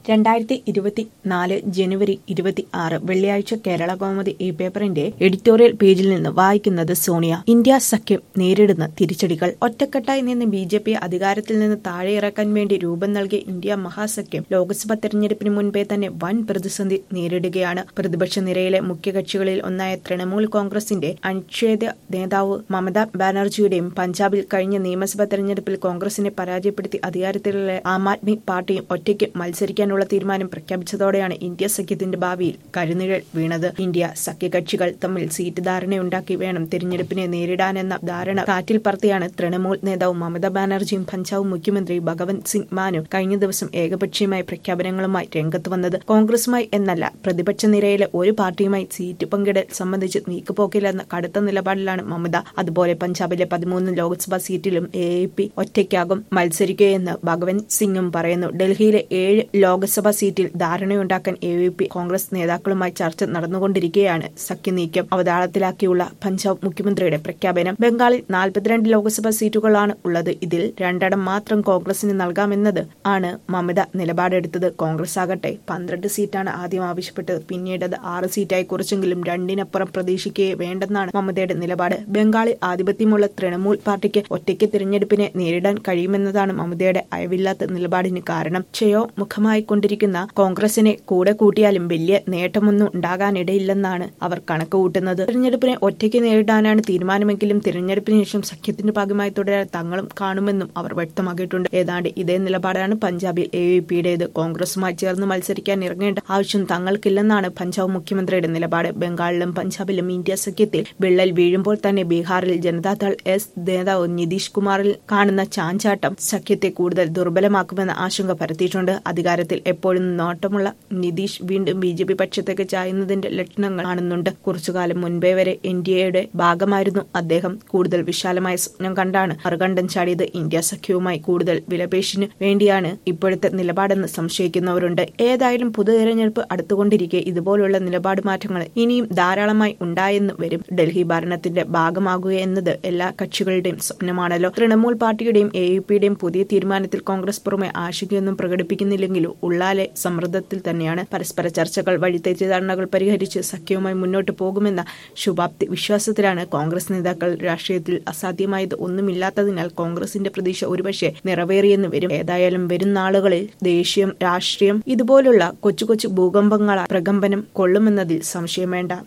രണ്ടായിരത്തി ഇരുപത്തി നാല് ജനുവരി ഇരുപത്തി ആറ് വെള്ളിയാഴ്ച കേരള കൗമുദി ഈ പേപ്പറിന്റെ എഡിറ്റോറിയൽ പേജിൽ നിന്ന് വായിക്കുന്നത് സോണിയ ഇന്ത്യ സഖ്യം നേരിടുന്ന തിരിച്ചടികൾ ഒറ്റക്കെട്ടായി നിന്ന് ബി ജെ പി അധികാരത്തിൽ നിന്ന് താഴെയിറക്കാൻ വേണ്ടി രൂപം നൽകിയ ഇന്ത്യ മഹാസഖ്യം ലോക്സഭാ തെരഞ്ഞെടുപ്പിന് മുൻപേ തന്നെ വൻ പ്രതിസന്ധി നേരിടുകയാണ് പ്രതിപക്ഷ നിരയിലെ മുഖ്യകക്ഷികളിൽ ഒന്നായ തൃണമൂൽ കോൺഗ്രസിന്റെ അനിഷേധ നേതാവ് മമതാ ബാനർജിയുടെയും പഞ്ചാബിൽ കഴിഞ്ഞ നിയമസഭാ തെരഞ്ഞെടുപ്പിൽ കോൺഗ്രസിനെ പരാജയപ്പെടുത്തി അധികാരത്തിലുള്ള ആം ആദ്മി പാർട്ടിയും ഒറ്റയ്ക്ക് മത്സരിക്കാനുള്ള തീരുമാനം പ്രഖ്യാപിച്ചതോടെയാണ് ഇന്ത്യ സഖ്യത്തിന്റെ ഭാവിയിൽ കരുനിഴൽ വീണത് ഇന്ത്യ സഖ്യകക്ഷികൾ തമ്മിൽ സീറ്റ് ധാരണയുണ്ടാക്കി വേണം തിരഞ്ഞെടുപ്പിനെ നേരിടാനെന്ന ധാരണ കാറ്റിൽ പറത്തിയാണ് തൃണമൂൽ നേതാവ് മമതാ ബാനർജിയും പഞ്ചാബ് മുഖ്യമന്ത്രി ഭഗവന്ത് സിംഗ് മാനും കഴിഞ്ഞ ദിവസം ഏകപക്ഷീയമായ പ്രഖ്യാപനങ്ങളുമായി രംഗത്ത് വന്നത് കോൺഗ്രസുമായി എന്നല്ല പ്രതിപക്ഷ നിരയിലെ ഒരു പാർട്ടിയുമായി സീറ്റ് പങ്കിടൽ സംബന്ധിച്ച് നീക്കുപോക്കില്ലെന്ന കടുത്ത നിലപാടിലാണ് മമത അതുപോലെ പഞ്ചാബിലെ പതിമൂന്ന് ലോക്സഭാ സീറ്റിലും എ എ പി ഒറ്റയ്ക്കാകും മത്സരിക്കുകയെന്ന് ഭഗവന്ത് സിംഗും പറയുന്നു ഡൽഹിയിലെ ഏഴ് ലോക്സഭാ സീറ്റിൽ ധാരണയുണ്ടാക്കാൻ എ വി പി കോൺഗ്രസ് നേതാക്കളുമായി ചർച്ച നടന്നുകൊണ്ടിരിക്കെയാണ് സഖ്യനീക്കം അവതാളത്തിലാക്കിയുള്ള പഞ്ചാബ് മുഖ്യമന്ത്രിയുടെ പ്രഖ്യാപനം ബംഗാളിൽ നാൽപ്പത്തിരണ്ട് ലോക്സഭാ സീറ്റുകളാണ് ഉള്ളത് ഇതിൽ രണ്ടെണ്ണം മാത്രം കോൺഗ്രസിന് നൽകാമെന്നത് ആണ് മമത നിലപാടെടുത്തത് കോൺഗ്രസ് ആകട്ടെ പന്ത്രണ്ട് സീറ്റാണ് ആദ്യം ആവശ്യപ്പെട്ടത് പിന്നീട് അത് ആറ് സീറ്റായി കുറച്ചെങ്കിലും രണ്ടിനപ്പുറം പ്രതീക്ഷിക്കുകയെ വേണ്ടെന്നാണ് മമതയുടെ നിലപാട് ബംഗാളിൽ ആധിപത്യമുള്ള തൃണമൂൽ പാർട്ടിക്ക് ഒറ്റയ്ക്ക് തിരഞ്ഞെടുപ്പിനെ നേരിടാൻ കഴിയുമെന്നതാണ് മമതയുടെ അയവില്ലാത്ത നിലപാടിന് കാരണം ക്ഷയോ മുഖമായി കൊണ്ടിരിക്കുന്ന കോൺഗ്രസിനെ കൂടെ കൂട്ടിയാലും വലിയ നേട്ടമൊന്നും ഉണ്ടാകാനിടയില്ലെന്നാണ് അവർ കണക്ക് കൂട്ടുന്നത് തിരഞ്ഞെടുപ്പിനെ ഒറ്റയ്ക്ക് നേരിടാനാണ് തീരുമാനമെങ്കിലും തിരഞ്ഞെടുപ്പിന് ശേഷം സഖ്യത്തിന്റെ ഭാഗമായി തുടരാൻ തങ്ങളും കാണുമെന്നും അവർ വ്യക്തമാക്കിയിട്ടുണ്ട് ഏതാണ്ട് ഇതേ നിലപാടാണ് പഞ്ചാബിൽ എ വി പിയുടേത് കോൺഗ്രസുമായി ചേർന്ന് മത്സരിക്കാൻ ഇറങ്ങേണ്ട ആവശ്യം തങ്ങൾക്കില്ലെന്നാണ് പഞ്ചാബ് മുഖ്യമന്ത്രിയുടെ നിലപാട് ബംഗാളിലും പഞ്ചാബിലും ഇന്ത്യ സഖ്യത്തിൽ വിള്ളൽ വീഴുമ്പോൾ തന്നെ ബീഹാറിൽ ജനതാദൾ എസ് നേതാവ് നിതീഷ് കുമാറിൽ കാണുന്ന ചാഞ്ചാട്ടം സഖ്യത്തെ കൂടുതൽ ദുർബലമാക്കുമെന്ന ആശങ്ക പരത്തിയിട്ടുണ്ട് അധികാരത്തിൽ എപ്പോഴും നോട്ടമുള്ള നിതീഷ് വീണ്ടും ബി ജെ പി പക്ഷത്തേക്ക് ചായുന്നതിന്റെ ലക്ഷണങ്ങൾ കാണുന്നുണ്ട് കുറച്ചുകാലം മുൻപേ വരെ എൻ ഡി എയുടെ ഭാഗമായിരുന്നു അദ്ദേഹം കൂടുതൽ വിശാലമായ സ്വപ്നം കണ്ടാണ് മറുകണ്ഠം ചാടിയത് ഇന്ത്യ സഖ്യവുമായി കൂടുതൽ വിലപേശിന് വേണ്ടിയാണ് ഇപ്പോഴത്തെ നിലപാടെന്ന് സംശയിക്കുന്നവരുണ്ട് ഏതായാലും പൊതു തെരഞ്ഞെടുപ്പ് അടുത്തുകൊണ്ടിരിക്കെ ഇതുപോലുള്ള നിലപാട് മാറ്റങ്ങൾ ഇനിയും ധാരാളമായി ഉണ്ടായെന്ന് വരും ഡൽഹി ഭരണത്തിന്റെ ഭാഗമാകുക എന്നത് എല്ലാ കക്ഷികളുടെയും സ്വപ്നമാണല്ലോ തൃണമൂൽ പാർട്ടിയുടെയും എ യു പിയുടെയും പുതിയ തീരുമാനത്തിൽ കോൺഗ്രസ് പുറമെ ആശങ്കയൊന്നും പ്രകടിപ്പിക്കുന്നില്ലെങ്കിലും ഉള്ളാലെ സമ്മർദ്ദത്തിൽ തന്നെയാണ് പരസ്പര ചർച്ചകൾ വഴി തെറ്റിദ്ധാരണകൾ പരിഹരിച്ച് സഖ്യവുമായി മുന്നോട്ട് പോകുമെന്ന ശുഭാപ്തി വിശ്വാസത്തിലാണ് കോൺഗ്രസ് നേതാക്കൾ രാഷ്ട്രീയത്തിൽ അസാധ്യമായത് ഒന്നുമില്ലാത്തതിനാൽ കോൺഗ്രസിന്റെ പ്രതീക്ഷ ഒരുപക്ഷെ നിറവേറിയെന്ന് വരും ഏതായാലും വരും നാളുകളിൽ ദേശീയം രാഷ്ട്രീയം ഇതുപോലുള്ള കൊച്ചു കൊച്ചു ഭൂകമ്പങ്ങളാൽ പ്രകമ്പനം കൊള്ളുമെന്നതിൽ സംശയം വേണ്ട